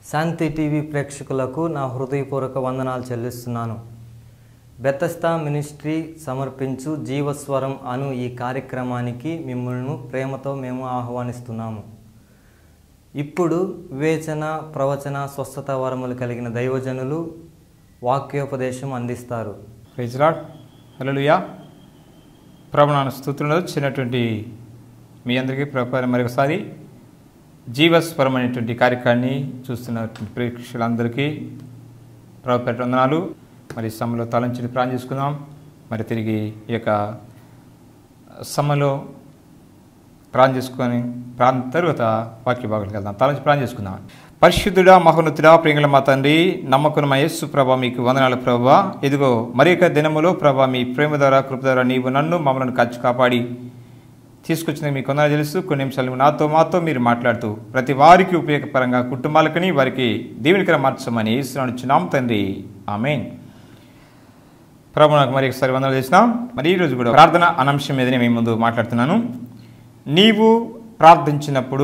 శాంతి TV ప్రేక్షకులకు నా హృదయపూర్వక వందనాలు చెల్లిస్తున్నాను బెతస్తా మినిస్ట్రీ సమర్పించు జీవస్వరం అను ఈ కార్యక్రమానికి మిమ్మల్ని ప్రేమతో మేము ఆహ్వానిస్తున్నాము ఇప్పుడు వివేచన ప్రవచన స్వస్థత వరములు కలిగిన దైవజనులు వాక్యోపదేశం అందిస్తారు ప్రైజ్ లాడ్ హల్లెలూయా ప్రభునాన స్థుతులను చిన్నటువంటి మీ అందరికీ ప్రభు మరొకసారి జీవస్వరం అనేటువంటి కార్యక్రమాన్ని చూస్తున్నటువంటి ప్రేక్షకులందరికీ ప్రభు పేట వందనాలు మరి సమ్మలో తలంచి ప్రాణం చేసుకుందాం మరి తిరిగి ఈ యొక్క సమ్మలో ప్రాణం చేసుకొని ప్రాణం తర్వాత వాక్య భాగాలకు వెళ్దాం తలంచి ప్రాణం చేసుకుందాం పరిశుద్ధుడా మహోన్నతుడా ప్రింగళ మా తండ్రి నమ్మకం యేసు ప్రభా మీకు వందనాలు ప్రభా ఇదిగో మరి యొక్క దినములో ప్రభా మీ ప్రేమ ద్వారా కృప ద్వారా నీవు నన్ను మమ్మల్ని కాచి కాపాడి తీసుకొచ్చిన మీకు వందనాలు తెలుసు కొన్ని నిమిషాలు నాతో మాతో మీరు మాట్లాడుతూ ప్రతి వారికి ఉపయోగపరంగా కుటుంబాలకని వారికి దీవెనికర మార్చమని ఇస్తున్నాను తండ్రి ఆమెన్ ప్రభు నాకు మరి ఒకసారి వందలు చేసినాం మరి ఈరోజు కూడా ప్రార్థన అనంశం మీదనే మీ ముందు మాట్లాడుతున్నాను నీవు ప్రార్థించినప్పుడు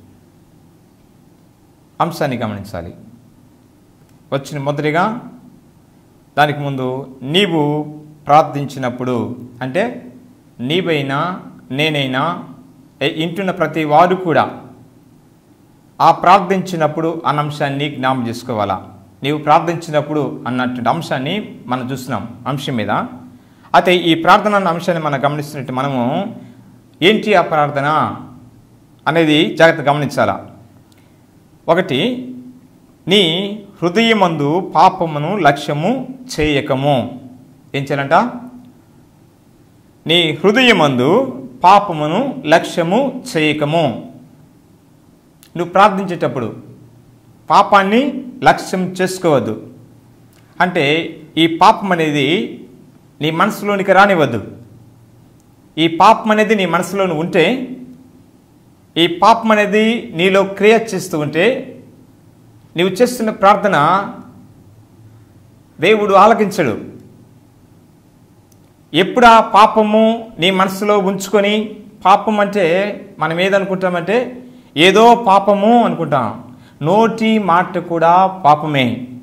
అంశాన్ని గమనించాలి వచ్చిన మొదటిగా దానికి ముందు నీవు ప్రార్థించినప్పుడు అంటే నీవైనా నేనైనా ఏ- ఇంటున్న ప్రతి వారు కూడా ఆ ప్రార్థించినప్పుడు అన్న అంశాన్ని జ్ఞాపం చేసుకోవాలా నీవు ప్రార్థించినప్పుడు అన్నటువంటి అంశాన్ని మనం చూస్తున్నాం అంశం మీద అయితే ఈ ప్రార్థన అన్న అంశాన్ని మనం గమనిస్తున్నట్టు మనము ఏంటి ఆ ప్రార్థన అనేది జాగ్రత్త గమనించాలా ఒకటి నీ హృదయమందు పాపమును లక్ష్యము చేయకము ఏం చేయాలంట నీ హృదయమందు పాపమును లక్ష్యము చేయకము నువ్వు ప్రార్థించేటప్పుడు పాపాన్ని లక్ష్యం చేసుకోవద్దు అంటే ఈ పాపం అనేది నీ మనసులోనికి రానివ్వద్దు ఈ పాపం అనేది నీ మనసులో ఉంటే ఈ పాపం అనేది నీలో క్రియ చేస్తూ ఉంటే నీవు చేస్తున్న ప్రార్థన దేవుడు ఆలకించడు ఎప్పుడు ఆ పాపము నీ మనసులో ఉంచుకొని పాపం అంటే మనం ఏదనుకుంటామంటే ఏదో పాపము అనుకుంటాం నోటి మాట కూడా పాపమే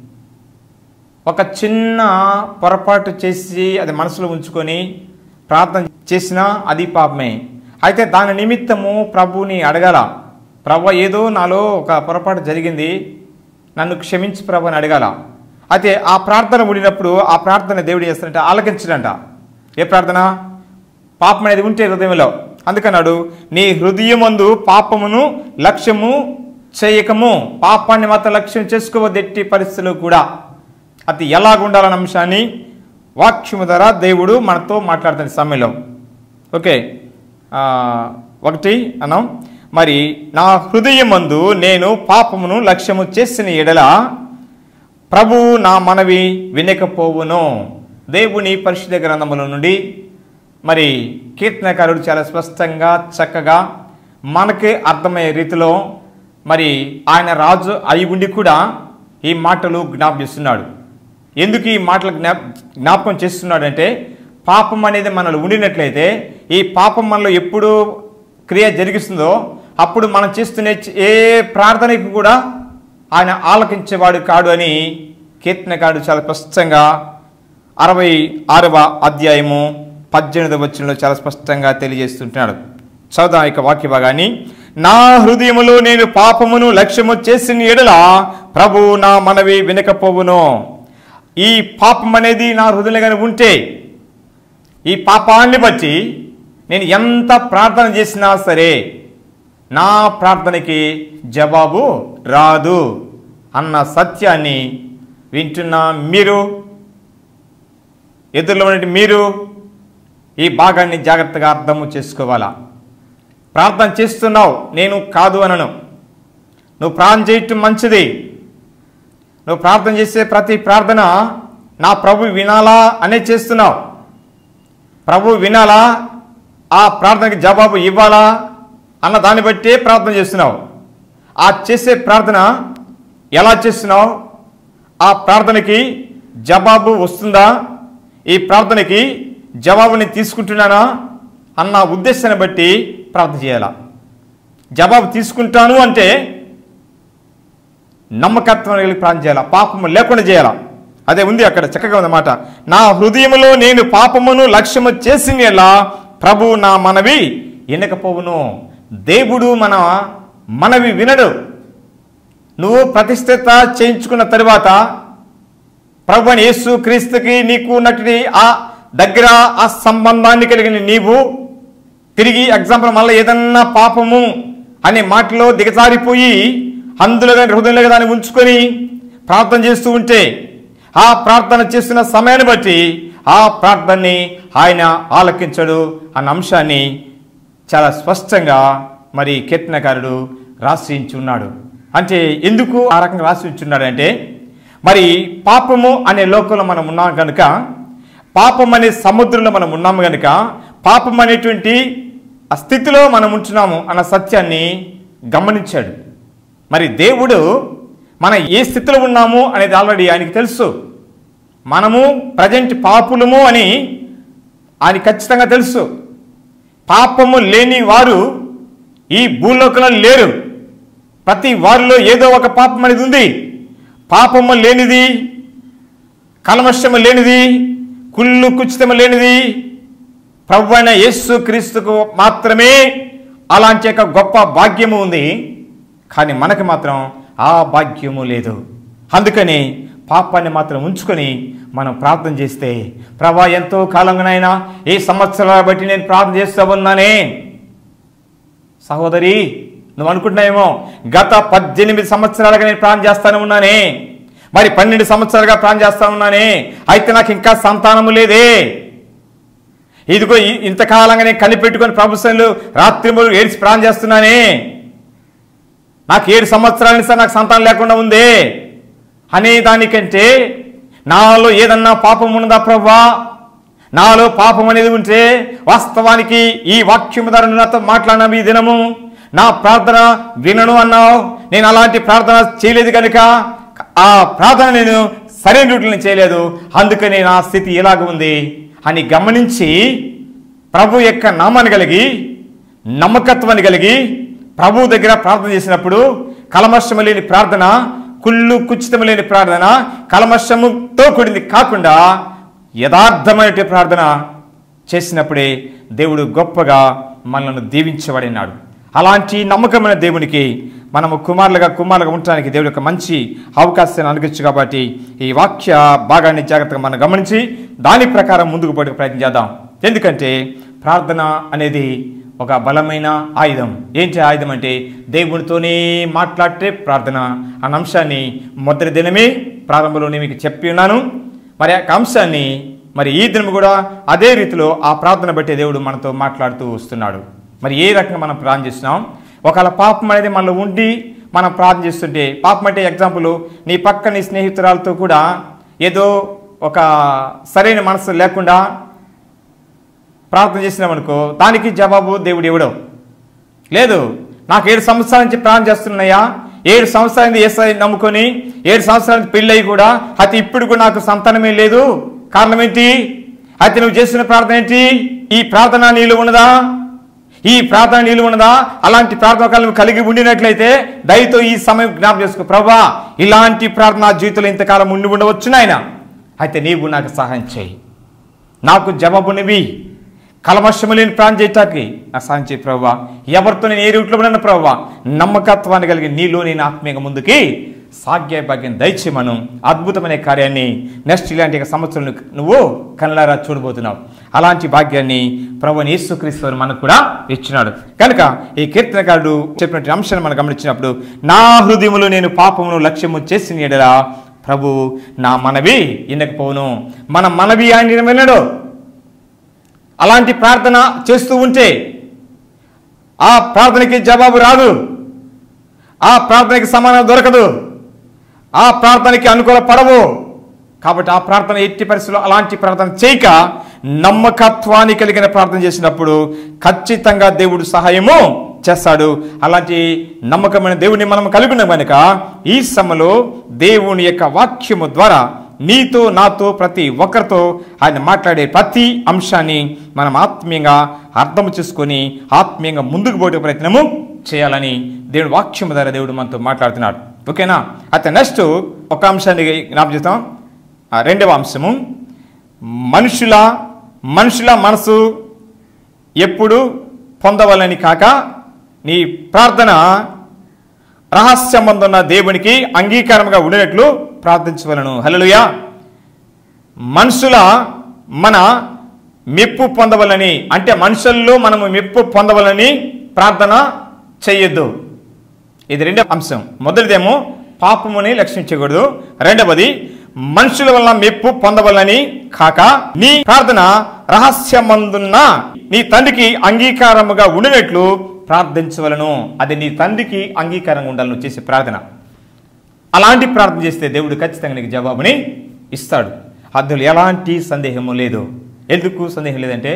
ఒక చిన్న పొరపాటు చేసి అది మనసులో ఉంచుకొని ప్రార్థన చేసినా అది పాపమే అయితే దాని నిమిత్తము ప్రభుని అడగాల ప్రభు ఏదో నాలో ఒక పొరపాటు జరిగింది నన్ను క్షమించి ప్రభు అని అడగాల అయితే ఆ ప్రార్థన ఉండినప్పుడు ఆ ప్రార్థన దేవుడు చేస్తాడంటే ఆలకించడంట ఏ ప్రార్థన పాపం అనేది ఉంటే హృదయంలో అందుకన్నాడు నీ హృదయమందు పాపమును లక్ష్యము చేయకము పాపాన్ని మాత్రం లక్ష్యం చేసుకోవద్దెట్టి పరిస్థితులు కూడా అది ఎలాగుండాలన్న అంశాన్ని వాక్యము ద్వారా దేవుడు మనతో మాట్లాడుతున్న సమయంలో ఓకే ఆ, ఒకటి అన్నాం మరి నా హృదయమందు నేను పాపమును లక్ష్యము చేసిన ఎడల ప్రభువు నా మనవి వినకపోవును దేవుని పరిశుద్ధ గ్రంథముల నుండి మరి కీర్తనకారుడు చాలా స్పష్టంగా చక్కగా మనకి అర్థమయ్యే రీతిలో మరి ఆయన రాజు అయి ఉండి కూడా ఈ మాటలు జ్ఞాపం చేస్తున్నాడు ఎందుకు ఈ మాటలు జ్ఞాప జ్ఞాపకం చేస్తున్నాడంటే పాపం అనేది మనలో ఉండినట్లయితే ఈ పాపం మనలో ఎప్పుడు క్రియ జరిగిస్తుందో అప్పుడు మనం చేస్తున్న ఏ ప్రార్థనకు కూడా ఆయన ఆలకించేవాడు కాడు అని కీర్తనకాడు చాలా స్పష్టంగా అరవై ఆరవ అధ్యాయము పద్దెనిమిదవ వచనంలో చాలా స్పష్టంగా తెలియజేస్తుంటున్నాడు చదువు యొక్క వాక్య భాగాన్ని నా హృదయములో నేను పాపమును లక్ష్యము చేసిన ఎడల ప్రభు నా మనవి వినకపోవును ఈ పాపం అనేది నా హృదయంలో కానీ ఉంటే ఈ పాపాన్ని బట్టి నేను ఎంత ప్రార్థన చేసినా సరే నా ప్రార్థనకి జవాబు రాదు అన్న సత్యాన్ని వింటున్న మీరు ఎదురులో ఉన్నటువంటి మీరు ఈ భాగాన్ని జాగ్రత్తగా అర్థము చేసుకోవాలా ప్రార్థన చేస్తున్నావు నేను కాదు అనను నువ్వు ప్రార్థన చేయటం మంచిది నువ్వు ప్రార్థన చేసే ప్రతి ప్రార్థన నా ప్రభు వినాలా అనే చేస్తున్నావు ప్రభు వినాలా ఆ ప్రార్థనకి జవాబు ఇవ్వాలా అన్న దాన్ని బట్టే ప్రార్థన చేస్తున్నావు ఆ చేసే ప్రార్థన ఎలా చేస్తున్నావు ఆ ప్రార్థనకి జవాబు వస్తుందా ఈ ప్రార్థనకి జవాబుని తీసుకుంటున్నానా అన్న ఉద్దేశాన్ని బట్టి ప్రార్థన చేయాలా జవాబు తీసుకుంటాను అంటే నమ్మకత్వం కలిగి ప్రార్థన చేయాలా పాపము లేకుండా చేయాలా అదే ఉంది అక్కడ చక్కగా ఉందన్నమాట నా హృదయములో నేను పాపమును లక్ష్యము చేసిన ఎలా ప్రభు నా మనవి వినకపోవును దేవుడు మన మనవి వినడు నువ్వు ప్రతిష్ఠిత చేయించుకున్న తరువాత ప్రభు అని యేసు క్రీస్తుకి నీకు ఉన్నటువంటి ఆ దగ్గర ఆ సంబంధాన్ని కలిగిన నీవు తిరిగి ఎగ్జాంపుల్ మళ్ళీ ఏదన్నా పాపము అనే మాటలో దిగజారిపోయి అందులో కానీ హృదయంలో కానీ దాన్ని ఉంచుకొని ప్రార్థన చేస్తూ ఉంటే ఆ ప్రార్థన చేస్తున్న సమయాన్ని బట్టి ఆ ప్రార్థనని ఆయన ఆలకించడు అన్న అంశాన్ని చాలా స్పష్టంగా మరి కీర్తనకారుడు రాసి ఉన్నాడు అంటే ఎందుకు ఆ రకంగా రాసి ఉంచున్నాడు అంటే మరి పాపము అనే లోకంలో మనం ఉన్నాం కనుక పాపం అనే సముద్రంలో మనం ఉన్నాము కనుక పాపం అనేటువంటి ఆ స్థితిలో మనం ఉంటున్నాము అన్న సత్యాన్ని గమనించాడు మరి దేవుడు మన ఏ స్థితిలో ఉన్నాము అనేది ఆల్రెడీ ఆయనకి తెలుసు మనము ప్రజెంట్ పాపులము అని ఆయన ఖచ్చితంగా తెలుసు పాపము లేని వారు ఈ భూలోకంలో లేరు ప్రతి వారిలో ఏదో ఒక పాపం అనేది ఉంది పాపము లేనిది కలమషము లేనిది కుళ్ళు కుచితము లేనిది ప్రభు అయిన యేసు క్రీస్తుకు మాత్రమే అలాంటి యొక్క గొప్ప భాగ్యము ఉంది కానీ మనకి మాత్రం ఆ భాగ్యము లేదు అందుకని పాపాన్ని మాత్రం ఉంచుకొని మనం ప్రార్థన చేస్తే ప్రభా ఎంతో కాలంగానైనా ఏ సంవత్సరాల బట్టి నేను ప్రార్థన చేస్తూ ఉన్నానే సహోదరి నువ్వు అనుకుంటున్నావేమో గత పద్దెనిమిది సంవత్సరాలుగా నేను ప్రాణం చేస్తానే ఉన్నానే మరి పన్నెండు సంవత్సరాలుగా ప్రాణం చేస్తా ఉన్నానే అయితే నాకు ఇంకా సంతానము లేదే ఇదిగో ఇ- ఇంతకాలంగా నేను కనిపెట్టుకొని ప్రభుత్వంలో రాత్రిములు ఏడ్చి ప్రాణం చేస్తున్నానే నాకు ఏడు సంవత్సరాల నుంచి నాకు సంతానం లేకుండా ఉందే అనే దానికంటే నాలో ఏదన్నా పాపం ఉన్నదా ప్రభా నాలో పాపం అనేది ఉంటే వాస్తవానికి ఈ వాక్యం ద్వారా నువ్వు నాతో మాట్లాడిన ఈ దినము నా ప్రార్థన వినను అన్నావు నేను అలాంటి ప్రార్థన చేయలేదు కనుక ఆ ప్రార్థన నేను సరైన రూట్లో చేయలేదు అందుకని నా స్థితి ఇలాగ ఉంది అని గమనించి ప్రభు యొక్క నామాన్ని కలిగి నమ్మకత్వాన్ని కలిగి ప్రభు దగ్గర ప్రార్థన చేసినప్పుడు కలమర్షము లేని ప్రార్థన కుళ్ళు కుచితము లేని ప్రార్థన కలమర్షముతో కూడింది కాకుండా యథార్థమైన ప్రార్థన చేసినప్పుడే దేవుడు గొప్పగా మనల్ని దీవించబడినాడు అలాంటి నమ్మకమైన దేవునికి మనము కుమారులుగా కుమారులుగా ఉండటానికి దేవుడి యొక్క మంచి అవకాశాన్ని అనుగచ్చు కాబట్టి ఈ వాక్య భాగాన్ని జాగ్రత్తగా మనం గమనించి దాని ప్రకారం ముందుకు పోయే ప్రయత్నం చేద్దాం ఎందుకంటే ప్రార్థన అనేది ఒక బలమైన ఆయుధం ఏంటి ఆయుధం అంటే దేవునితోనే మాట్లాడితే ప్రార్థన అన్న అంశాన్ని మొదటి దినమే ప్రారంభంలోనే మీకు చెప్పి ఉన్నాను మరి ఆ యొక్క అంశాన్ని మరి ఈ దినం కూడా అదే రీతిలో ఆ ప్రార్థన బట్టి దేవుడు మనతో మాట్లాడుతూ వస్తున్నాడు మరి ఏ రకంగా మనం ప్రార్థన చేస్తున్నాం ఒకవేళ పాపం అనేది మనలో ఉండి మనం ప్రార్థన చేస్తుంటే పాపం అంటే ఎగ్జాంపుల్ నీ పక్క నీ స్నేహితురాలతో కూడా ఏదో ఒక సరైన మనసు లేకుండా ప్రార్థన చేసినామనుకో దానికి జవాబు దేవుడు ఇవ్వడం లేదు నాకు ఏడు సంవత్సరాల నుంచి ప్రార్థన చేస్తున్నాయా ఏడు సంవత్సరాల నుంచి ఏసై నమ్ముకొని ఏడు సంవత్సరాల నుంచి పెళ్ళయి కూడా అతి ఇప్పుడు కూడా నాకు సంతానమే లేదు కారణం ఏంటి అయితే నువ్వు చేసిన ప్రార్థన ఏంటి ఈ ప్రార్థన నీళ్ళు ఉన్నదా ఈ ప్రార్థన నీళ్ళు ఉన్నదా అలాంటి ప్రార్థన కాలం నువ్వు కలిగి ఉండినట్లయితే దయతో ఈ సమయం జ్ఞాపకం చేసుకో ప్రభా ఇలాంటి ప్రార్థన నా జీవితంలో ఇంతకాలం ఉండి ఉండవచ్చు నాయన అయితే నీవు నాకు సహాయం చేయి నాకు జవాబునివి కలమర్షము లేని ప్రాణం చేయటానికి నా సాయం చేయి ప్రభావ ఎవరితో నేను ఏ రూట్లో ఉన్న ప్రభావ నమ్మకత్వాన్ని కలిగి నీలో నేను ఆత్మీయంగా ముందుకి సాగ్య భాగ్యం దయచేయమను అద్భుతమైన కార్యాన్ని నెక్స్ట్ ఇలాంటి ఒక సంవత్సరం నువ్వు కళ్ళారా చూడబోతున్నావు అలాంటి భాగ్యాన్ని ప్రభు యేసుక్రీస్తు వారు మనకు కూడా ఇచ్చినాడు కనుక ఈ కీర్తనకారుడు చెప్పినటువంటి అంశాన్ని మనం గమనించినప్పుడు నా హృదయములో నేను పాపమును లక్ష్యము చేసిన ఎడలా ప్రభు నా మనవి ఇనకపోను మన మనవి ఆయన వినడు అలాంటి ప్రార్థన చేస్తూ ఉంటే ఆ ప్రార్థనకి జవాబు రాదు ఆ ప్రార్థనకి సమానం దొరకదు ఆ ప్రార్థనకి అనుకూల పడవు కాబట్టి ఆ ప్రార్థన ఎట్టి పరిస్థితుల్లో అలాంటి ప్రార్థన చేయక నమ్మకత్వాన్ని కలిగిన ప్రార్థన చేసినప్పుడు ఖచ్చితంగా దేవుడు సహాయము చేస్తాడు అలాంటి నమ్మకమైన దేవుడిని మనం కలిగి ఉన్నాం కనుక ఈ సమయంలో దేవుని యొక్క వాక్యము ద్వారా నీతో నాతో ప్రతి ఒక్కరితో ఆయన మాట్లాడే ప్రతి అంశాన్ని మనం ఆత్మీయంగా అర్థం చేసుకొని ఆత్మీయంగా ముందుకు పోయే ప్రయత్నము చేయాలని దేవుడు వాక్యము ద్వారా దేవుడు మనతో మాట్లాడుతున్నాడు ఓకేనా అయితే నెక్స్ట్ ఒక అంశాన్ని జ్ఞాపకం చేస్తాం ఆ, రెండవ అంశము మనుషుల మనుషుల మనసు ఎప్పుడు పొందవాలని కాక నీ ప్రార్థన రహస్యమందున్న దేవునికి అంగీకారంగా ఉండినట్లు ప్రార్థించవలను హల్లెలూయా మనుషుల మన మెప్పు పొందవలని అంటే మనుషుల్లో మనము మెప్పు పొందవలని ప్రార్థన చెయ్యొద్దు ఇది రెండవ అంశం మొదటిదేమో పాపముని లక్షించకూడదు రెండవది మనుషుల వల్ల మెప్పు పొందవలని కాక నీ ప్రార్థన రహస్యమందున్న నీ తండ్రికి అంగీకారముగా ఉండినట్లు ప్రార్థించవలను అది నీ తండ్రికి అంగీకారంగా ఉండాలి నువ్వు చేసే ప్రార్థన అలాంటి ప్రార్థన చేస్తే దేవుడు ఖచ్చితంగా నీకు జవాబుని ఇస్తాడు అందులో ఎలాంటి సందేహము లేదు ఎందుకు సందేహం లేదంటే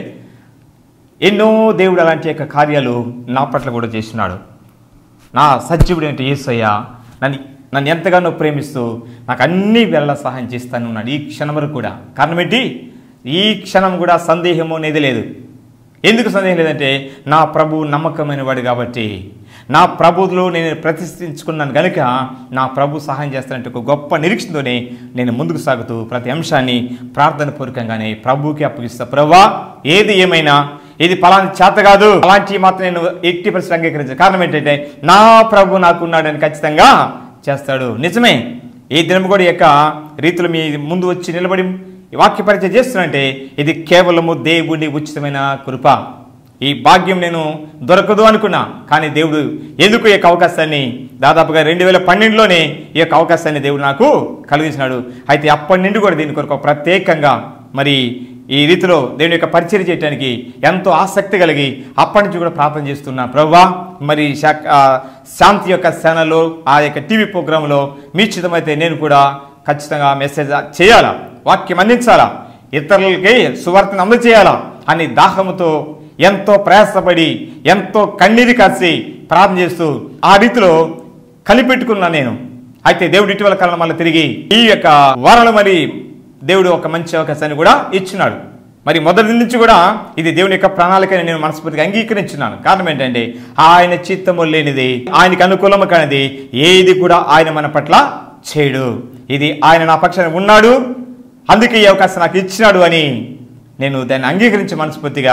ఎన్నో దేవుడు అలాంటి యొక్క కార్యాలు నా పట్ల కూడా చేస్తున్నాడు నా సజీవుడు అంటే ఏసయ్యా నన్ను నన్ను ఎంతగానో ప్రేమిస్తూ నాకు అన్ని వేళ సహాయం చేస్తాను ఉన్నాడు ఈ క్షణం వరకు కూడా కారణం ఏంటి ఈ క్షణం కూడా సందేహము అనేది లేదు ఎందుకు సందేహం లేదంటే నా ప్రభు నమ్మకమైన వాడు కాబట్టి నా ప్రభువులో నేను ప్రతిష్ఠించుకున్నాను కనుక నా ప్రభు సహాయం చేస్తానంటే ఒక గొప్ప నిరీక్షణతోనే నేను ముందుకు సాగుతూ ప్రతి అంశాన్ని ప్రార్థన పూర్వకంగానే ప్రభువుకి అప్పగిస్తా ప్రభా ఏది ఏమైనా ఇది పలానా చేత కాదు అలాంటి మాత్రం నేను ఎట్టి పరిస్థితి అంగీకరించాను కారణం ఏంటంటే నా ప్రభు నాకున్నాడని ఖచ్చితంగా చేస్తాడు నిజమే ఈ దినం కూడా ఈ యొక్క రీతిలో మీ ముందు వచ్చి నిలబడి ఈ వాక్య పరిచయం చేస్తున్నంటే ఇది కేవలము దేవుడి ఉచితమైన కృప ఈ భాగ్యం నేను దొరకదు అనుకున్నా కానీ దేవుడు ఎందుకు ఈ యొక్క అవకాశాన్ని దాదాపుగా రెండు వేల పన్నెండులోనే ఈ యొక్క అవకాశాన్ని దేవుడు నాకు కలిగించినాడు అయితే అప్పటి నుండి కూడా దీని కొరకు ప్రత్యేకంగా మరి ఈ రీతిలో దేవుని యొక్క పరిచయం చేయడానికి ఎంతో ఆసక్తి కలిగి అప్పటి నుంచి కూడా ప్రార్థన చేస్తున్నా ప్రవ్వా మరి శా- ఆ, శాంతి యొక్క సేనలో ఆ యొక్క టీవీ ప్రోగ్రాంలో మీ చిత్తమైతే నేను కూడా ఖచ్చితంగా మెసేజ్ చేయాలా వాక్యం అందించాలా ఇతరులకి సువార్తను అందజేయాలా అని దాహముతో ఎంతో ప్రయాసపడి ఎంతో కన్నీరు కాసి ప్రార్థన చేస్తూ ఆ రీతిలో కలిపెట్టుకున్నా నేను అయితే దేవుడు ఇటీవల కాలం మళ్ళీ తిరిగి ఈ యొక్క వారంలో మరి దేవుడు ఒక మంచి అవకాశాన్ని కూడా ఇచ్చినాడు మరి మొదటి నుంచి కూడా ఇది దేవుని యొక్క ప్రణాళికని నేను మనస్ఫూర్తిగా అంగీకరించున్నాను కారణం ఏంటంటే ఆయన చిత్తము లేనిది ఆయనకి అనుకూలము కానిది ఏది కూడా ఆయన మన పట్ల చేయడు ఇది ఆయన నా పక్షాన ఉన్నాడు అందుకే ఈ అవకాశం నాకు ఇచ్చినాడు అని నేను దాన్ని అంగీకరించి మనస్ఫూర్తిగా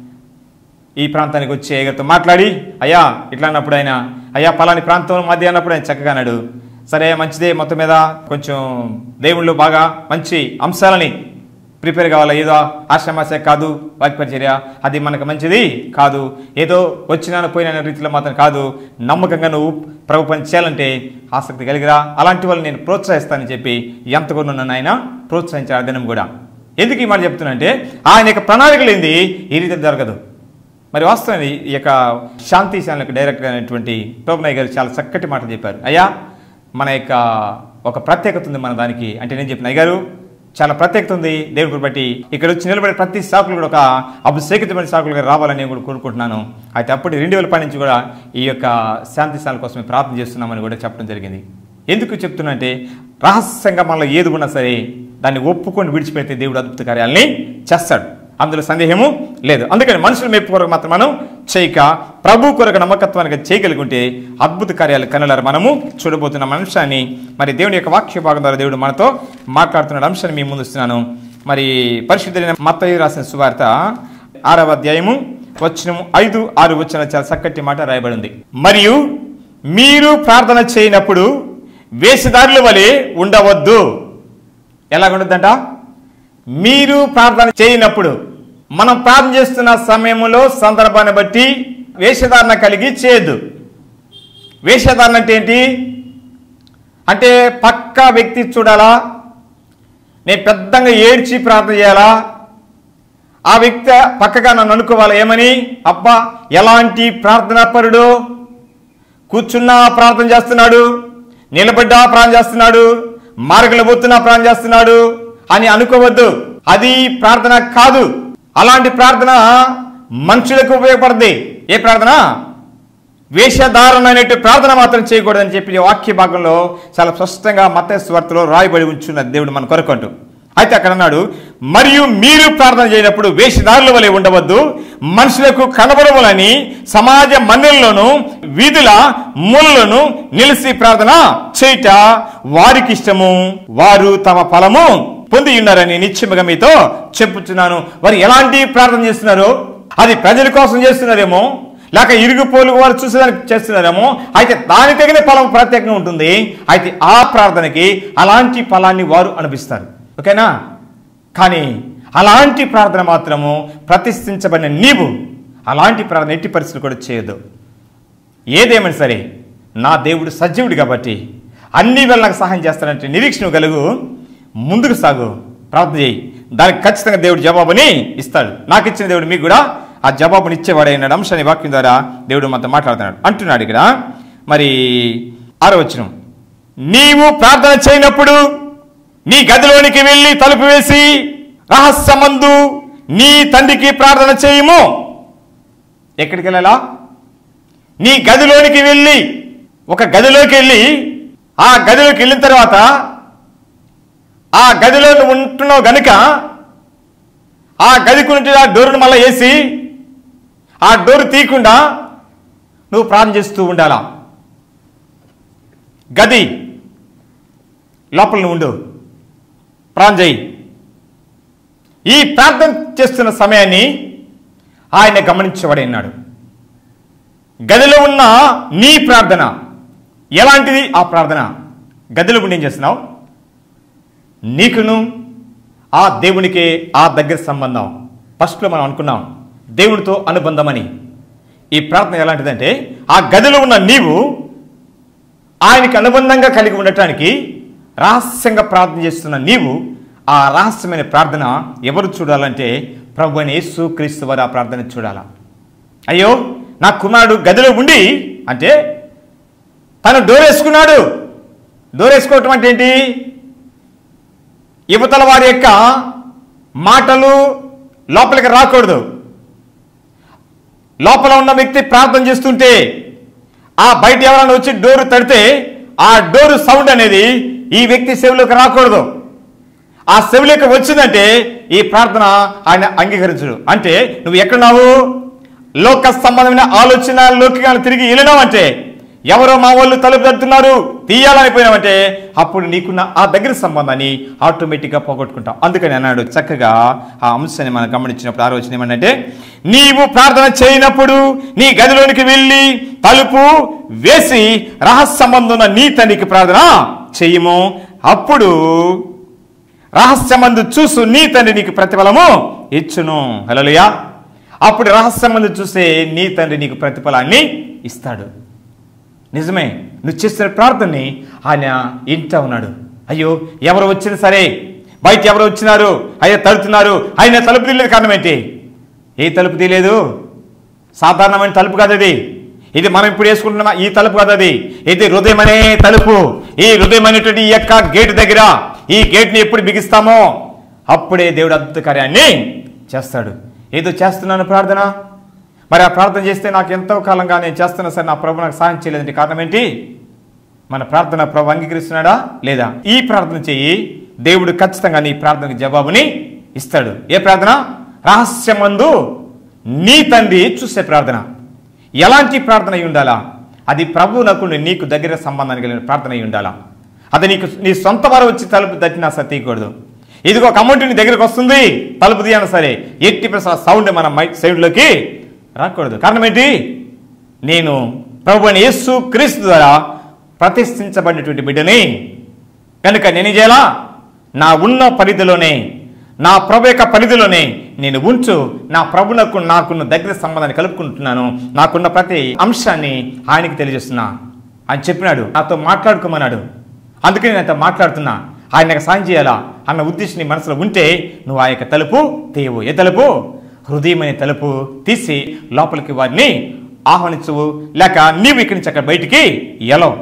ఈ ప్రాంతానికి వచ్చి అయ్యగారితో మాట్లాడి అయ్యా ఇట్లా అన్నప్పుడు ఆయన అయ్యా పలాని ప్రాంతం మధ్య అన్నప్పుడు ఆయన చక్కగా అన్నాడు సరే మంచిదే మొత్తం మీద కొంచెం దేవుళ్ళు బాగా మంచి అంశాలని ప్రిపేర్ కావాలా ఏదో ఆశ్రమాస కాదు వాక్యపరిచర్య అది మనకు మంచిది కాదు ఏదో వచ్చినాను పోయిన రీతిలో మాత్రం కాదు నమ్మకంగా నువ్వు ప్రభు పని చేయాలంటే ఆసక్తి కలిగిరా అలాంటి వాళ్ళు నేను ప్రోత్సహిస్తానని చెప్పి ఎంతగానో నన్ను ఆయన ప్రోత్సహించారు ఆ దినం కూడా ఎందుకు ఈ మాట చెప్తున్నా ఆయన యొక్క ప్రణాళిక లేనిది ఈ రీతి జరగదు మరి వాస్తవాన్ని ఈ యొక్క శాంతి ఛానల్కి డైరెక్టర్ అయినటువంటి టోబనయ్య గారు చాలా చక్కటి మాట చెప్పారు అయ్యా మన యొక్క ఒక ప్రత్యేకత ఉంది మన దానికి అంటే నేను చెప్పిన అయ్యగారు చాలా ప్రత్యేకత ఉంది దేవుడిని బట్టి ఇక్కడ వచ్చి నిలబడే ప్రతి సాకులు కూడా ఒక అభిషేకితమైన సాకులుగా రావాలని నేను కూడా కోరుకుంటున్నాను అయితే అప్పుడు రెండు వేల నుంచి కూడా ఈ యొక్క శాంతి స్థానం కోసమే ప్రార్థన చేస్తున్నామని కూడా చెప్పడం జరిగింది ఎందుకు చెప్తున్నా అంటే రహస్యంగా మనలో ఏది ఉన్నా సరే దాన్ని ఒప్పుకొని విడిచిపెడితే దేవుడు అద్భుత కార్యాలని చేస్తాడు అందులో సందేహము లేదు అందుకని మనుషుల మెప్పు కొరకు మాత్రం మనం చేయక ప్రభు కొరకు నమ్మకత్వానికి చేయగలిగితే అద్భుత కార్యాలు కనలారు మనము చూడబోతున్న అంశాన్ని మరి దేవుని యొక్క వాక్య భాగం ద్వారా దేవుడు మనతో మాట్లాడుతున్న అంశాన్ని మీ ముందుస్తున్నాను మరి పరిశుద్ధులైన మత్తయి రాసిన సువార్త ఆరవ అధ్యాయము వచ్చిన ఐదు ఆరు వచ్చిన చాలా చక్కటి మాట రాయబడి ఉంది మరియు మీరు ప్రార్థన చేయనప్పుడు వేషధారుల వలె ఉండవద్దు ఎలాగుంటుందంట మీరు ప్రార్థన చేయనప్పుడు మనం ప్రార్థన చేస్తున్న సమయంలో సందర్భాన్ని బట్టి వేషధారణ కలిగి చేయొద్దు వేషధారణ అంటే ఏంటి అంటే పక్క వ్యక్తి చూడాలా నేను పెద్దంగా ఏడ్చి ప్రార్థన చేయాలా ఆ వ్యక్తి పక్కగా నన్ను అనుకోవాలి ఏమని అబ్బా ఎలాంటి ప్రార్థనా పరుడు కూర్చున్నా ప్రార్థన చేస్తున్నాడు నిలబడ్డా ప్రార్థన చేస్తున్నాడు మార్గంలో పోతున్నా ప్రార్థన చేస్తున్నాడు అని అనుకోవద్దు అది ప్రార్థన కాదు అలాంటి ప్రార్థన మనుషులకు ఉపయోగపడుతుంది ఏ ప్రార్థన వేషధారణ అనేటి ప్రార్థన మాత్రం చేయకూడదని చెప్పి ఈ వాక్య భాగంలో చాలా స్పష్టంగా మత స్వార్థలో రాయబడి ఉంచున్న దేవుడు మన కొరకు అంటూ అయితే అక్కడ అన్నాడు మరియు మీరు ప్రార్థన చేయనప్పుడు వేషధారుల వలె ఉండవద్దు మనుషులకు కనబడములని సమాజ మందిరంలోను వీధుల మూలలోను నిలిచి ప్రార్థన చేయుట వారికి ఇష్టము వారు తమ ఫలము పొంది ఉన్నారని నిశ్చయముగా మీతో చెప్పుచున్నాను వారు ఎలాంటి ప్రార్థన చేస్తున్నారు అది ప్రజల కోసం చేస్తున్నారేమో లేక ఇరుగు పోలు వారు చూసేదానికి చేస్తున్నారేమో అయితే దాని తగిన ఫలం ప్రత్యేకంగా ఉంటుంది అయితే ఆ ప్రార్థనకి అలాంటి ఫలాన్ని వారు అనిపిస్తారు ఓకేనా కానీ అలాంటి ప్రార్థన మాత్రము ప్రతిష్ఠించబడిన నీవు అలాంటి ప్రార్థన ఎట్టి పరిస్థితులు కూడా చేయదు ఏదేమైనా సరే నా దేవుడు సజీవుడు కాబట్టి అన్ని వేళ నాకు సహాయం చేస్తానంటే నిరీక్షణ కలుగు ముందుకు సాగు ప్రార్థన చేయి దానికి ఖచ్చితంగా దేవుడు జవాబుని ఇస్తాడు నాకు ఇచ్చిన దేవుడు మీకు కూడా ఆ జవాబుని ఇచ్చేవాడైన అంశాన్ని వాక్యం ద్వారా దేవుడు మనతో మాట్లాడుతున్నాడు అంటున్నాడు ఇక్కడ మరి ఆరో వచనం నీవు ప్రార్థన చేయనప్పుడు నీ గదిలోనికి వెళ్ళి తలుపు వేసి రహస్యమందు నీ తండ్రికి ప్రార్థన చేయము ఎక్కడికి వెళ్ళాలా నీ గదిలోనికి వెళ్ళి ఒక గదిలోకి వెళ్ళి ఆ గదిలోకి వెళ్ళిన తర్వాత ఆ గదిలో నువ్వు ఉంటున్నావు గనుక ఆ గదికి ఉంటే ఆ డోరును మళ్ళీ వేసి ఆ డోరు తీయకుండా నువ్వు ప్రార్థన చేస్తూ ఉండాలా గది లోపల నువ్వు ఉండు ప్రార్థన చేయి ఈ ప్రార్థన చేస్తున్న సమయాన్ని ఆయన గమనించబడినాడు గదిలో ఉన్న నీ ప్రార్థన ఎలాంటిది ఆ ప్రార్థన గదిలో ఉండి ఏం చేస్తున్నావు నీకును ఆ దేవునికి ఆ దగ్గర సంబంధం ఫస్ట్లో మనం అనుకున్నాం దేవునితో అనుబంధమని ఈ ప్రార్థన ఎలాంటిదంటే ఆ గదిలో ఉన్న నీవు ఆయనకి అనుబంధంగా కలిగి ఉండటానికి రహస్యంగా ప్రార్థన చేస్తున్న నీవు ఆ రహస్యమైన ప్రార్థన ఎవరు చూడాలంటే ప్రభు అని యేసు క్రీస్తు వారు ఆ ప్రార్థన చూడాలా అయ్యో నా కుమారుడు గదిలో ఉండి అంటే తను డోరేసుకున్నాడు డోరేసుకోవటం అంటే ఏంటి యువతల వారి యొక్క మాటలు లోపలికి రాకూడదు లోపల ఉన్న వ్యక్తి ప్రార్థన చేస్తుంటే ఆ బయట ఎవరైనా వచ్చి డోరు తడితే ఆ డోరు సౌండ్ అనేది ఈ వ్యక్తి చెవిలోకి రాకూడదు ఆ చెవిలోకి వచ్చిందంటే ఈ ప్రార్థన ఆయన అంగీకరించడు అంటే నువ్వు ఎక్కడున్నావు లోక సంబంధమైన ఆలోచనలోకి కానీ తిరిగి వెళ్ళినావు అంటే ఎవరో మా వాళ్ళు తలుపు తడుతున్నారు తీయాలనిపోయినావంటే అప్పుడు నీకున్న ఆ దగ్గర సంబంధాన్ని ఆటోమేటిక్గా పోగొట్టుకుంటాం అందుకని అన్నాడు చక్కగా ఆ అంశాన్ని మనం గమనించినప్పుడు ఆలోచన ఏమనంటే నీవు ప్రార్థన చేయనప్పుడు నీ గదిలోనికి వెళ్ళి తలుపు వేసి రహస్య సంబంధం ఉన్న నీ తండ్రికి ప్రార్థన చెయ్యము అప్పుడు రహస్యమందు చూసు నీ తండ్రి నీకు ప్రతిఫలము ఇచ్చును హలోయా అప్పుడు రహస్యమందు చూసే నీ తండ్రి నీకు ప్రతిఫలాన్ని ఇస్తాడు నిజమే నువ్వు చేసిన ప్రార్థనని ఆయన ఇంటా ఉన్నాడు అయ్యో ఎవరు వచ్చినా సరే బయట ఎవరు వచ్చినారు అయ్యో తలుపుతున్నారు ఆయన తలుపు తీయలేదు కారణం ఏంటి ఏ తలుపు తీయలేదు సాధారణమైన తలుపు కాదు అది ఇది మనం ఇప్పుడు వేసుకుంటున్న ఈ తలుపు కాదు అది ఇది హృదయం అనే తలుపు ఈ హృదయం అనేటువంటి ఈ యొక్క గేట్ దగ్గర ఈ గేట్ని ఎప్పుడు బిగిస్తామో అప్పుడే దేవుడు అద్భుత కార్యాన్ని చేస్తాడు ఏదో చేస్తున్నాను ప్రార్థన మరి ఆ ప్రార్థన చేస్తే నాకు ఎంతో కాలంగా నేను చేస్తున్నా సరే నా ప్రభు నాకు సహాయం చేయలేదంటే కారణం ఏంటి మన ప్రార్థన ప్రభు అంగీకరిస్తున్నాడా లేదా ఈ ప్రార్థన చెయ్యి దేవుడు ఖచ్చితంగా నీ ప్రార్థనకు జవాబుని ఇస్తాడు ఏ ప్రార్థన రహస్యమందు నీ తండ్రి చూసే ప్రార్థన ఎలాంటి ప్రార్థన అయి ఉండాలా అది ప్రభువునకు నీకు దగ్గర సంబంధాన్ని కలిగిన ప్రార్థన అయి ఉండాలా అది నీకు నీ సొంత వారు వచ్చి తలుపు తట్టినా సరే తీయకూడదు ఇదిగో ఒక అమౌంట్ నీ దగ్గరకు వస్తుంది తలుపు తీయనా సరే ఎట్టి ప్రసాద సౌండ్ మన మైక్ సైడ్లోకి రాకూడదు కారణం ఏంటి నేను ప్రభు అని యేసు క్రీస్తు ద్వారా ప్రతిష్ఠించబడినటువంటి బిడ్డని కనుక నేను ఏం చేయాలా నా ఉన్న పరిధిలోనే నా ప్రభు యొక్క పరిధిలోనే నేను ఉంచు నా ప్రభునకు నాకున్న దగ్గర సంబంధాన్ని కలుపుకుంటున్నాను నాకున్న ప్రతి అంశాన్ని ఆయనకి తెలియజేస్తున్నా ఆయన చెప్పినాడు నాతో మాట్లాడుకోమన్నాడు అందుకే నేను ఆయనతో మాట్లాడుతున్నా ఆయన నాకు సాయం చేయాలా అన్న ఉద్దేశం నీ మనసులో ఉంటే నువ్వు ఆ యొక్క తలుపు తీయవు ఏ తలుపు హృదయం అనే తలుపు తీసి లోపలికి వారిని ఆహ్వానించవు లేక నీవు ఇక్కడి నుంచి అక్కడ బయటికి ఎలవు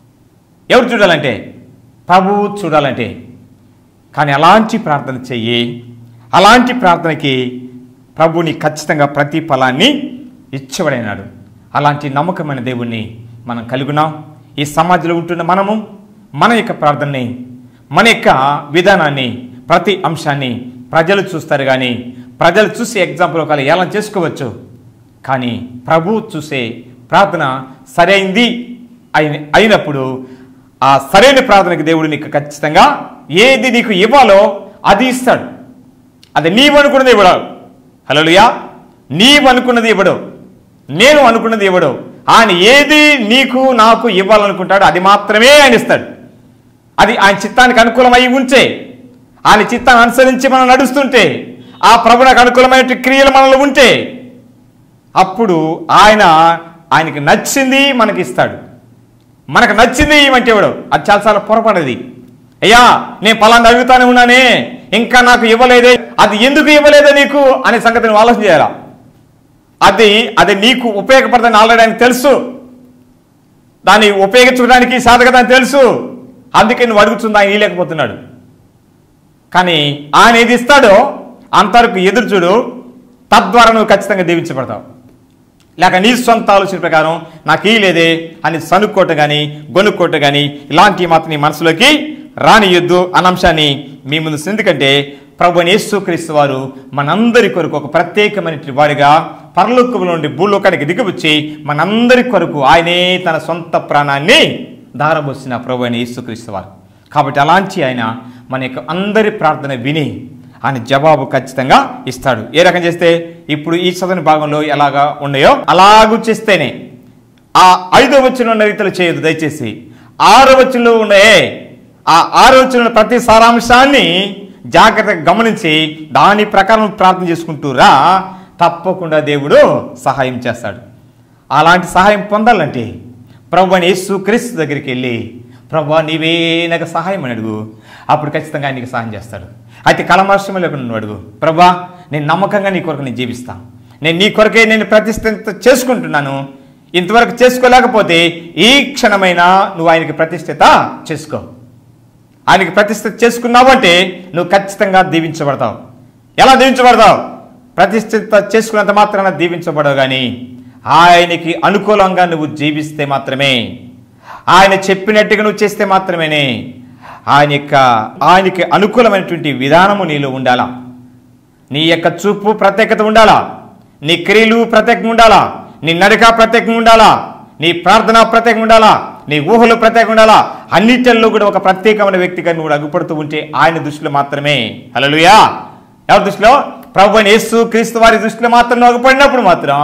ఎవరు చూడాలంటే ప్రభువు చూడాలంటే కానీ అలాంటి ప్రార్థన చెయ్యి అలాంటి ప్రార్థనకి ప్రభుని ఖచ్చితంగా ప్రతి ఫలాన్ని ఇచ్చబడినాడు అలాంటి నమ్మకమైన దేవుణ్ణి మనం కలుగున్నాం ఈ సమాజంలో ఉంటున్న మనము మన యొక్క ప్రార్థనని మన యొక్క విధానాన్ని ప్రతి అంశాన్ని ప్రజలు చూస్తారు కానీ ప్రజలు చూసి ఎగ్జాంపుల్ ఒకవేళ ఎలా చేసుకోవచ్చు కానీ ప్రభు చూసే ప్రార్థన సరైంది అయిన అయినప్పుడు ఆ సరైన ప్రార్థనకి దేవుడు నీకు ఖచ్చితంగా ఏది నీకు ఇవ్వాలో అది ఇస్తాడు అది నీవు అనుకున్నది ఇవ్వడు హలోయా నీవు అనుకున్నది ఇవ్వడు నేను అనుకున్నది ఇవ్వడు ఆయన ఏది నీకు నాకు ఇవ్వాలనుకుంటాడో అది మాత్రమే ఆయన ఇస్తాడు అది ఆయన చిత్తానికి అనుకూలమై ఉంటే ఆయన చిత్తాన్ని అనుసరించి మనం నడుస్తుంటే ఆ ప్రభునకు అనుకూలమైన క్రియలు మనలో ఉంటే అప్పుడు ఆయన ఆయనకి నచ్చింది మనకి ఇస్తాడు మనకు నచ్చింది ఏమంటే ఇవ్వడు అది చాలా చాలా పొరపడది అయ్యా నేను పలానా అడుగుతానే ఉన్నానే ఇంకా నాకు ఇవ్వలేదే అది ఎందుకు ఇవ్వలేదో నీకు అనే సంగతి నువ్వు ఆలోచన చేయాలా అది అది నీకు ఉపయోగపడుతుందని ఆల్రెడీ ఆయనకు తెలుసు దాన్ని ఉపయోగించుకోవడానికి సాధకత తెలుసు అందుకే నువ్వు అడుగుతుంది ఆయన ఇవ్వలేకపోతున్నాడు కానీ ఆయన ఏది ఇస్తాడో అంతవరకు ఎదురు చూడు తద్వారా నువ్వు ఖచ్చితంగా దీవించబడతావు లేక నీ సొంత ఆలోచన ప్రకారం నాకు ఈ లేదే అని సనుక్కోవటం కానీ గొనుక్కోవటం కానీ ఇలాంటివి మాత్రం నీ మనసులోకి రానియొద్దు అన్న అంశాన్ని మీ ముందు ఎందుకంటే ప్రభు యేసుక్రీస్తు వారు మనందరి కొరకు ఒక ప్రత్యేకమైన వాడిగా పరలోకముల నుండి భూలోకానికి దిగివచ్చి మనందరి కొరకు ఆయనే తన సొంత ప్రాణాన్ని దారబోసిన ప్రభు అయిన యేసుక్రీస్తు వారు కాబట్టి అలాంటి ఆయన మన యొక్క అందరి ప్రార్థన విని ఆయన జవాబు ఖచ్చితంగా ఇస్తాడు ఏ రకం చేస్తే ఇప్పుడు ఈ చదువుని భాగంలో ఎలాగా ఉన్నాయో అలాగూ చేస్తేనే ఆ ఐదో వచ్చిన ఉన్న రీతిలో చేయదు దయచేసి ఆరో వచ్చినలో ఉన్నాయే ఆ ఆరో వచ్చిన ప్రతి సారాంశాన్ని జాగ్రత్తగా గమనించి దాని ప్రకారం ప్రార్థన చేసుకుంటూ రా తప్పకుండా దేవుడు సహాయం చేస్తాడు అలాంటి సహాయం పొందాలంటే ప్రభు అని యేసు క్రీస్తు దగ్గరికి వెళ్ళి ప్రభు నీవే నాకు సహాయం అని అడుగు అప్పుడు ఖచ్చితంగా ఆయన నీకు సహాయం చేస్తాడు అయితే కలమాశ్రమం లేకుండా నువ్వు అడుగు ప్రభా నేను నమ్మకంగా నీ కొరకు నేను జీవిస్తాను నేను నీ కొరకే నేను ప్రతిష్ఠిత చేసుకుంటున్నాను ఇంతవరకు చేసుకోలేకపోతే ఈ క్షణమైనా నువ్వు ఆయనకి ప్రతిష్ఠిత చేసుకో ఆయనకి ప్రతిష్ఠిత చేసుకున్నావు అంటే నువ్వు ఖచ్చితంగా దీవించబడతావు ఎలా దీవించబడతావు ప్రతిష్ఠిత చేసుకున్నంత మాత్రాన దీవించబడవు కానీ ఆయనకి అనుకూలంగా నువ్వు జీవిస్తే మాత్రమే ఆయన చెప్పినట్టుగా నువ్వు చేస్తే మాత్రమేనే ఆయన యొక్క ఆయనకి అనుకూలమైనటువంటి విధానము నీలో ఉండాలా నీ యొక్క చూపు ప్రత్యేకత ఉండాలా నీ క్రియలు ప్రత్యేకంగా ఉండాలా నీ నడక ప్రత్యేకంగా ఉండాలా నీ ప్రార్థన ప్రత్యేకంగా ఉండాలా నీ ఊహలు ప్రత్యేకంగా ఉండాలా అన్నిటిల్లో కూడా ఒక ప్రత్యేకమైన వ్యక్తిగా నువ్వు అగుపడుతూ ఉంటే ఆయన దృష్టిలో మాత్రమే హల్లెలూయా ఎవరి దృష్టిలో ప్రభు అయిన యేసు క్రీస్తు వారి దృష్టిలో మాత్రం నువ్వు అగుపడినప్పుడు మాత్రం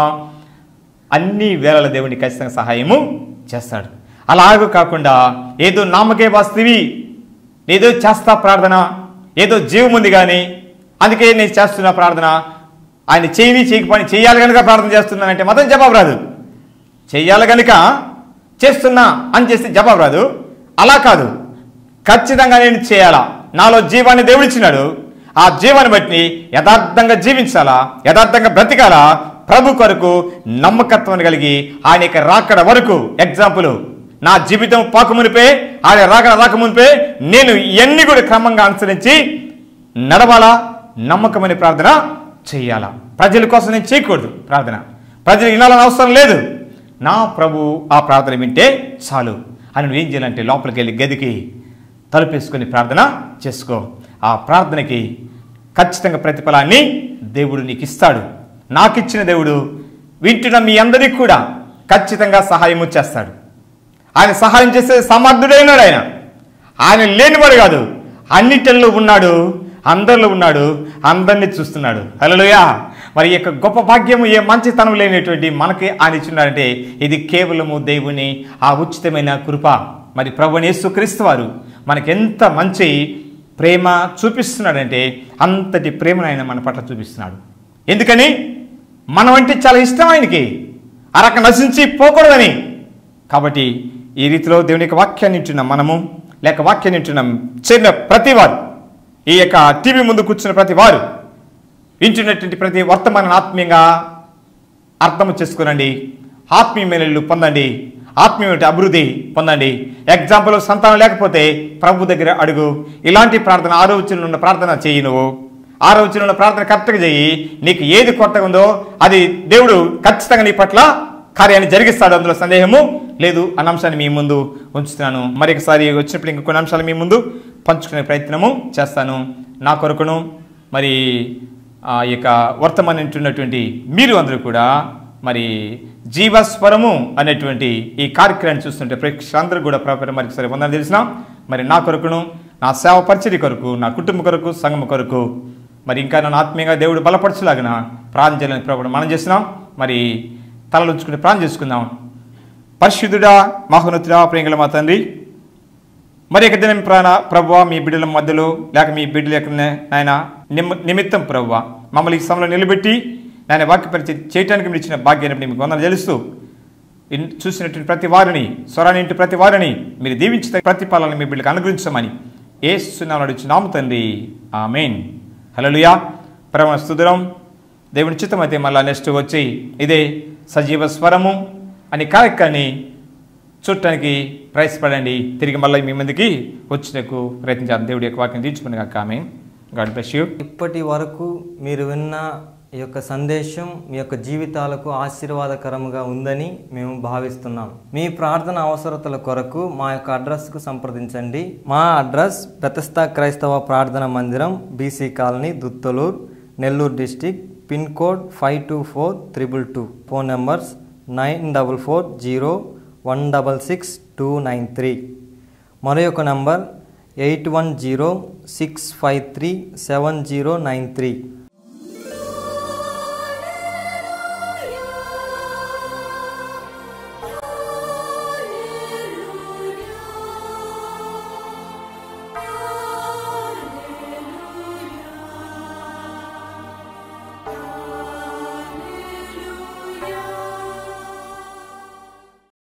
అన్ని వేళల దేవుని ఖచ్చితంగా సహాయము చేస్తాడు అలాగూ కాకుండా ఏదో నామకే వాస్తవి ఏదో చేస్తా ప్రార్థన ఏదో జీవం ఉంది కానీ అందుకే నేను చేస్తున్నా ప్రార్థన ఆయన చేయని చేయకపోని చేయాలి కనుక ప్రార్థన చేస్తున్నానంటే మాత్రం జవాబు రాదు చెయ్యాలి కనుక చేస్తున్నా అని చేస్తే జవాబు రాదు అలా కాదు ఖచ్చితంగా నేను చేయాలా నాలో జీవాన్ని దేవుడిచ్చినాడు ఆ జీవాన్ని బట్టి యథార్థంగా జీవించాలా యథార్థంగా బ్రతికాలా ప్రభు కొరకు నమ్మకత్వం కలిగి ఆయన యొక్క రాకడ వరకు ఎగ్జాంపుల్ నా జీవితం పాకమునిపే ఆయన రాకడ రాకమునిపే నేను ఇవన్నీ కూడా క్రమంగా అనుసరించి నడవాలా నమ్మకమైన ప్రార్థన చేయాలా ప్రజల కోసం నేను చేయకూడదు ప్రార్థన ప్రజలు వినాలని అవసరం లేదు నా ప్రభు ఆ ప్రార్థన వింటే చాలు అని నువ్వేం చేయాలంటే లోపలికి వెళ్ళి గదికి తలుపేసుకొని ప్రార్థన చేసుకో ఆ ప్రార్థనకి ఖచ్చితంగా ప్రతిఫలాన్ని దేవుడు నీకు ఇస్తాడు నాకిచ్చిన దేవుడు వింటున్న మీ అందరికీ కూడా ఖచ్చితంగా సహాయము చేస్తాడు ఆయన సహాయం చేసే సమర్థుడైనాడు ఆయన ఆయన లేనివాడు కాదు అన్నిటిల్లో ఉన్నాడు అందరిలో ఉన్నాడు అందరినీ చూస్తున్నాడు హలోయా మరి ఈ యొక్క గొప్ప భాగ్యము ఏ మంచితనం లేనటువంటి మనకి ఆయన ఇచ్చినాడంటే ఇది కేవలము దేవుని ఆ ఉచితమైన కృప మరి ప్రభుని యేసుక్రీస్తు వారు మనకి ఎంత మంచి ప్రేమ చూపిస్తున్నాడంటే అంతటి ప్రేమను ఆయన మన పట్ల చూపిస్తున్నాడు ఎందుకని మనం అంటే చాలా ఇష్టం ఆయనకి ఆ రకం నశించి పోకూడదని కాబట్టి ఈ రీతిలో దేవుని యొక్క వాక్యాన్ని వింటున్న మనము లేక వాక్యాన్ని వింటున్న చేరిన ప్రతి వారు ఈ యొక్క టీవీ ముందు కూర్చున్న ప్రతి వారు వింటున్నటువంటి ప్రతి వర్తమానాన్ని ఆత్మీయంగా అర్థం చేసుకునండి ఆత్మీయమైన ఇల్లు పొందండి ఆత్మీయమైన అభివృద్ధి పొందండి ఎగ్జాంపుల్ సంతానం లేకపోతే ప్రభు దగ్గర అడుగు ఇలాంటి ప్రార్థన ఆరోచనలు ఉన్న ప్రార్థన చేయి నువ్వు ఆరోచనలు ఉన్న ప్రార్థన కరెక్ట్గా చేయి నీకు ఏది కొత్తగా ఉందో అది దేవుడు ఖచ్చితంగా నీ పట్ల కార్యాన్ని జరిగిస్తాడు అందులో సందేహము లేదు అన్న అంశాన్ని మీ ముందు ఉంచుతున్నాను మరొకసారి వచ్చినప్పుడు ఇంకొన్ని అంశాలు మీ ముందు పంచుకునే ప్రయత్నము చేస్తాను నా కొరకును మరి ఆ యొక్క వర్తమానం వింటున్నటువంటి మీరు అందరూ కూడా మరి జీవస్వరము అనేటువంటి ఈ కార్యక్రమాన్ని చూస్తుంటే ప్రేక్షకులందరూ కూడా ప్రభు మరి సరే వందని తెలిసిన మరి నా కొరకును నా సేవ పరిచర్య కొరకు నా కుటుంబ కొరకు సంఘం కొరకు మరి ఇంకా నన్ను ఆత్మీయంగా దేవుడు బలపరచలాగిన ప్రార్థన చేయాలని ప్రభు మనం చేస్తున్నాం మరి తలలు ఉంచుకుని ప్రార్థన చేసుకుందాం పరిశుద్ధుడా మహోన్నతుడా ప్రేంగల మా తండ్రి మరి ఇక దినం ప్రాణ ప్రభువ మీ బిడ్డల మధ్యలో లేక మీ బిడ్డల యొక్క ఆయన నిమ్ నిమిత్తం ప్రభువ మమ్మల్ని ఈ సమయంలో నిలబెట్టి ఆయన వాక్య పరిచయం చేయడానికి మీరు ఇచ్చిన భాగ్యాన్ని మీకు వందలు తెలుస్తూ ఇన్- చూసినటువంటి ప్రతి వారిని స్వరాన్ని ఇంటి ప్రతి వారిని మీరు దీవించిన ప్రతి పాలన మీ బిడ్డలకు అనుగ్రహించమని ఏ సున్నాము నడుచున్నాము తండ్రి ఆమెన్ హలోయా పరమ స్తుదరం దేవుని చిత్తమైతే మళ్ళా నెక్స్ట్ వచ్చి ఇదే సజీవ స్వరము అనే కార్యక్రమాన్ని చూడటానికి ప్రయాసపడండి తిరిగి మళ్ళీ మీ ముందుకి వచ్చినకు ప్రయత్నించాలి దేవుడి యొక్క వాక్యం తీర్చుకుని కాక ఆమె గాడ్ బ్లెస్ యూ ఇప్పటి వరకు మీరు విన్న ఈ యొక్క సందేశం మీ యొక్క జీవితాలకు ఆశీర్వాదకరంగా ఉందని మేము భావిస్తున్నాం మీ ప్రార్థన అవసరతల కొరకు మా యొక్క అడ్రస్కు సంప్రదించండి మా అడ్రస్ బెతస్తా క్రైస్తవ ప్రార్థన మందిరం BC colony Duttaluru Nellore district pin code five two four triple two phone numbers nine double four zero one double six two nine three మరొక number eight one zero six five three seven zero nine three